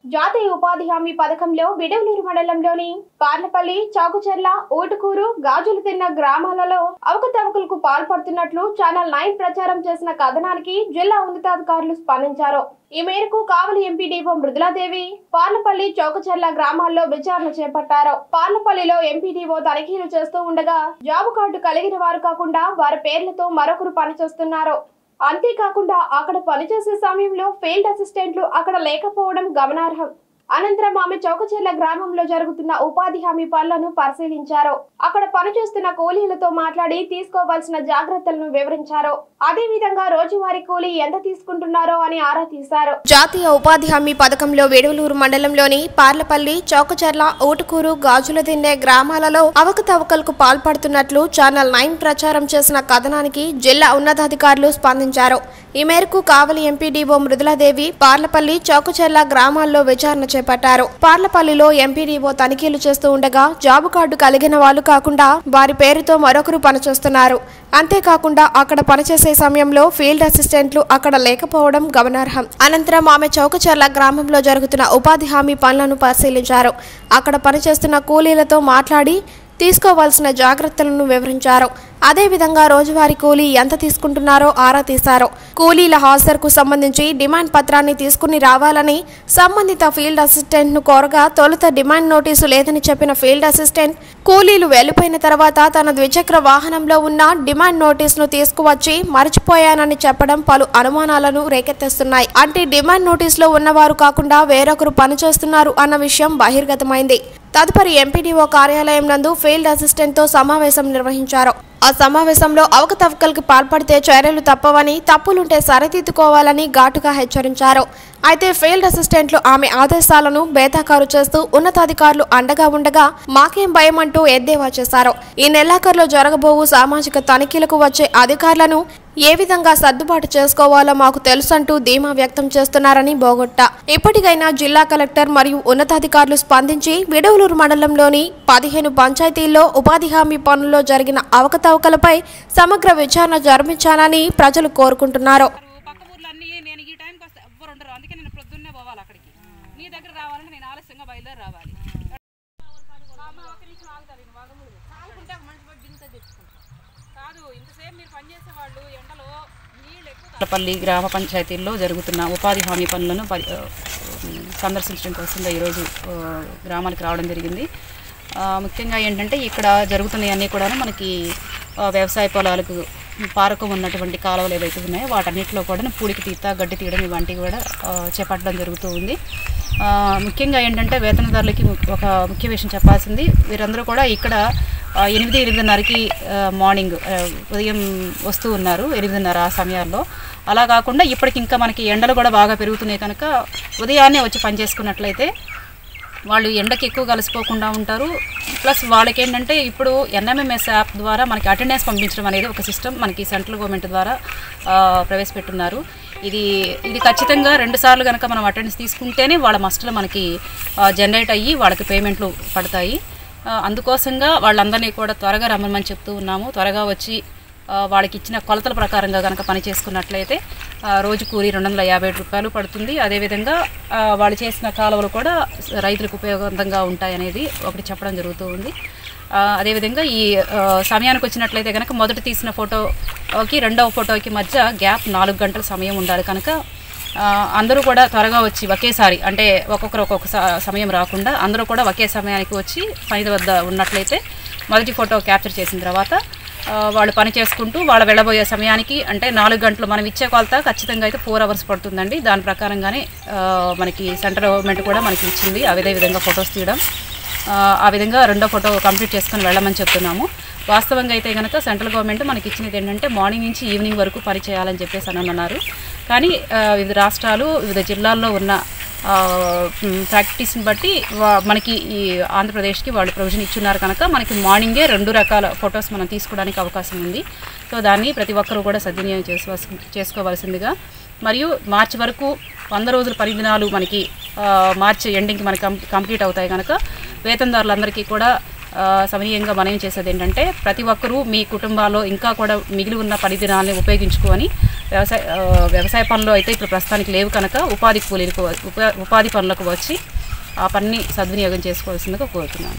జాతీయ ఉపాధి హామీ పథకంలో విడవలూరు మండలంలోని పార్లపల్లి చాకుచెర్ల ఊటుకూరు గాజులు తిన్న గ్రామాలలో అవకతవకలకు పాల్పడుతున్నట్లు ఛానల్ నైన్ ప్రచారం చేసిన కథనానికి జిల్లా ఉన్నతాధికారులు స్పందించారు ఈ మేరకు కావలి ఎంపీడీఓ మృదులాదేవి పార్లపల్లి చౌకచెర్ల గ్రామాల్లో విచారణ చేపట్టారు పార్లపల్లిలో ఎంపీడీఓ తనిఖీలు చేస్తూ ఉండగా జాబు కార్డు కలిగిన వారు కాకుండా వారి పేర్లతో మరొకరు పనిచేస్తున్నారు అంతేకాకుండా అక్కడ పనిచేసే సమయంలో ఫీల్డ్ అసిస్టెంట్లు అక్కడ లేకపోవడం గమనార్హం అనంతరం ఆమె చౌకచెర్ల గ్రామంలో జరుగుతున్న ఉపాధి హామీ పనులను పరిశీలించారు అక్కడ పనిచేస్తున్న కూలీలతో మాట్లాడి తీసుకోవాల్సిన జాగ్రత్తలను వివరించారు అదే విధంగా రోజువారీ కూలీ ఎంత తీసుకుంటున్నారో అని ఆరా తీశారు జాతీయ ఉపాధి హామీ పథకంలో వేడువలూరు మండలంలోని పార్లపల్లి చౌకచెర్ల ఊటుకూరు గాజుల దిన్నే గ్రామాలలో అవకతవకలకు పాల్పడుతున్నట్లు ఛానల్ నైన్ ప్రచారం చేసిన కథనానికి జిల్లా ఉన్నతాధికారులు స్పందించారు ఈ మేరకు కావలి ఎంపీడీఓ మృదులాదేవి పార్లపల్లి చౌకచెర్ల గ్రామాల్లో విచారణ చేపట్టారు పార్లపల్లిలో ఎంపీడీఓ తనిఖీలు చేస్తూ ఉండగా జాబు కార్డు కలిగిన వాళ్ళు కాకుండా వారి పేరుతో మరొకరు పనిచేస్తున్నారు అంతేకాకుండా అక్కడ పనిచేసే సమయంలో ఫీల్డ్ అసిస్టెంట్లు అక్కడ లేకపోవడం గమనార్హం అనంతరం ఆమె చౌకచెర్ల గ్రామంలో జరుగుతున్న ఉపాధి హామీ పనులను పరిశీలించారు అక్కడ పనిచేస్తున్న కూలీలతో మాట్లాడి తీసుకోవాల్సిన జాగ్రత్తలను వివరించారు అదేవిధంగా రోజువారీ కూలీ ఎంత తీసుకుంటున్నారో ఆరా తీశారు కూలీల హాజరుకు సంబంధించి డిమాండ్ పత్రాన్ని తీసుకుని రావాలని సంబంధిత ఫీల్డ్ అసిస్టెంట్ ను కోరగా తొలుత డిమాండ్ నోటీసు లేదని చెప్పిన ఫీల్డ్ అసిస్టెంట్ కూలీలు వెళ్లిపోయిన తర్వాత తన ద్విచక్ర వాహనంలో ఉన్న డిమాండ్ నోటీసును తీసుకువచ్చి మర్చిపోయానని చెప్పడం పలు అనుమానాలను రేకెత్తిస్తున్నాయి అంటే డిమాండ్ నోటీసులో ఉన్నవారు కాకుండా వేరొకరు పనిచేస్తున్నారు అన్న విషయం బహిర్గతమైంది తదుపరి ఎంపీడీఓ కార్యాలయం నందు ఫీల్డ్ అసిస్టెంట్ తో సమావేశం నిర్వహించారు ఆ సమావేశంలో అవకతవకలకు పాల్పడితే చర్యలు తప్పవని తప్పులుంటే సరిదిద్దుకోవాలని ఘాటుగా హెచ్చరించారు అయితే ఫీల్డ్ అసిస్టెంట్లు ఆమె ఆదేశాలను బేతాకారు చేస్తూ ఉన్నతాధికారులు అండగా ఉండగా మాకేం భయం అంటూ ఎద్దేవా చేశారు ఈ నెలాఖరులో జరగబోవు సామాజిక తనిఖీలకు వచ్చే అధికారులను ఏ విధంగా సర్దుబాటు చేసుకోవాలో మాకు తెలుసంటూ ధీమా వ్యక్తం చేస్తున్నారని బోగొట్ట ఇప్పటికైనా జిల్లా కలెక్టర్ మరియు ఉన్నతాధికారులు స్పందించి విడవలూరు మండలంలోని పదిహేను పంచాయతీల్లో ఉపాధి హామీ పనుల్లో జరిగిన అవకతవకలపై సమగ్ర విచారణ జరిపించాలని ప్రజలు కోరుకుంటున్నారు పక్క ఊర్లన్నీ నేను ఈ టైంకి వస్తే ఎవ్వరు ఉండరు అందుకే నేను ప్రొద్దున్నే పోవాలి అక్కడికి నీ దగ్గర రావాలంటే నేను ఆలస్యంగా బయలుదేరి రావాలి కాదు ఇంతసేపు మీరు పనిచేసే వాళ్ళు ఎండలో నీళ్ళు ఎక్కువ పల్లి గ్రామ పంచాయతీల్లో జరుగుతున్న ఉపాధి హామీ పనులను పరి- ఆ, సందర్శించడం కోసంగా ఈరోజు ఆ, గ్రామానికి రావడం జరిగింది ఆ, ముఖ్యంగా ఏంటంటే ఇక్కడ జరుగుతున్నాయన్నీ కూడా మనకి ఆ, వ్యవసాయ పొలాలకు పారకం ఉన్నటువంటి కాలువలు ఏవైతే ఉన్నాయో వాటన్నిటిలో కూడా పూడికి తీత గడ్డి తీయడం ఇవంటివి కూడా ఆ, చేపట్టడం జరుగుతూ ఉంది ఆ, ముఖ్యంగా ఏంటంటే వేతనదారులకి ము- ఒక ముఖ్య విషయం చెప్పాల్సింది వీరందరూ కూడా ఇక్కడ ఆ, ఎనిమిది ఎనిమిదిన్నరకి ఆ, మార్నింగ్ ఆ, ఉదయం వస్తూ ఉన్నారు ఎనిమిదిన్నర ఆ సమయాల్లో అలా కాకుండా ఇప్పటికి ఇంకా మనకి ఎండలు కూడా బాగా పెరుగుతున్నాయి కనుక ఉదయాన్నే వచ్చి పని చేసుకున్నట్లయితే వాళ్ళు ఎండకి ఎక్కువ కలిసిపోకుండా ఉంటారు ప్లస్ వాళ్ళకి ఏంటంటే ఇప్పుడు ఎన్ఎంఎంఎస్ యాప్ ద్వారా మనకి అటెండెన్స్ పంపించడం అనేది ఒక సిస్టమ్ మనకి సెంట్రల్ గవర్నమెంట్ ద్వారా ఆ, ప్రవేశపెట్టున్నారు ఇది ఇది ఖచ్చితంగా రెండు సార్లు కనుక మనం అటెండెన్స్ తీసుకుంటేనే వాళ్ళ మస్టులు మనకి జనరేట్ అయ్యి వాళ్ళకి పేమెంట్లు పడతాయి ఆ, అందుకోసంగా వాళ్ళందరినీ కూడా త్వరగా రమ్మని చెప్తూ ఉన్నాము త్వరగా వచ్చి ఆ, వాళ్ళకి ఇచ్చిన కొలతల ప్రకారంగా కనుక పని చేసుకున్నట్లయితే ఆ, రోజు కూలి రెండు వందల యాభై రూపాయలు పడుతుంది అదేవిధంగా ఆ, వాళ్ళు చేసిన కాలువలు కూడా రైతులకు ఉపయోగవంతంగా ఉంటాయనేది ఒకటి చెప్పడం జరుగుతూ ఉంది ఆ, అదేవిధంగా ఈ ఆ, సమయానికి వచ్చినట్లయితే కనుక మొదట తీసిన ఫోటోకి రెండవ ఫోటోకి మధ్య గ్యాప్ నాలుగు గంటల సమయం ఉండాలి కనుక ఆ, అందరూ కూడా త్వరగా వచ్చి ఒకేసారి అంటే ఒక్కొక్కరు ఒక్కొక్క స- సమయం రాకుండా అందరూ కూడా ఒకే సమయానికి వచ్చి పని వద్ద ఉన్నట్లయితే మొదటి ఫోటో క్యాప్చర్ చేసిన తర్వాత ఆ, వాళ్ళు పని చేసుకుంటూ వాళ్ళు వెళ్ళబోయే సమయానికి అంటే నాలుగు గంటలు మనం ఇచ్చే కొలత ఖచ్చితంగా అయితే ఫోర్ అవర్స్ పడుతుందండి దాని ప్రకారంగానే ఆ, మనకి సెంట్రల్ గవర్నమెంట్ కూడా మనకి ఇచ్చింది అదే విధంగా ఫొటోస్ తీయడం ఆ, ఆ విధంగా రెండో ఫోటో కంప్లీట్ చేసుకొని వెళ్ళమని చెప్తున్నాము వాస్తవంగా అయితే కనుక సెంట్రల్ గవర్నమెంట్ మనకి ఇచ్చినది ఏంటంటే మార్నింగ్ నుంచి ఈవినింగ్ వరకు పని చేయాలని చెప్పేసి అని అన్నారు కానీ ఆ, వివిధ రాష్ట్రాలు వివిధ జిల్లాల్లో ఉన్న ఆ, మ్, ప్రాక్టీస్ని బట్టి వా- మనకి ఈ ఆంధ్రప్రదేశ్కి వాళ్ళు ప్రొవిజన్ ఇచ్చున్నారు కనుక మనకి మార్నింగే రెండు రకాల ఫొటోస్ మనం తీసుకోవడానికి అవకాశం ఉంది సో దాన్ని ప్రతి ఒక్కరూ కూడా సద్వినియోగం చేసుకోవాల్సి చేసుకోవాల్సిందిగా మరియు మార్చి వరకు వంద రోజుల పని దినాలు మనకి ఆ, మార్చి ఎండింగ్కి మనకి కం- కంప్లీట్ అవుతాయి కనుక వేతనదారులందరికీ కూడా ఆ, సమనీయంగా మనం చేసేది ఏంటంటే ప్రతి ఒక్కరూ మీ కుటుంబాల్లో ఇంకా కూడా మిగిలి ఉన్న పని దినాలని ఉపయోగించుకొని వ్యవసాయ ఆ, వ్యవసాయ పనులు అయితే ఇప్పుడు ప్రస్తుతానికి లేవు కనుక ఉపాధి కూలీలకు వ- ఉపా- ఉపాధి పనులకు వచ్చి ఆ పనిని సద్వినియోగం చేసుకోవాల్సిందిగా కోరుతున్నాను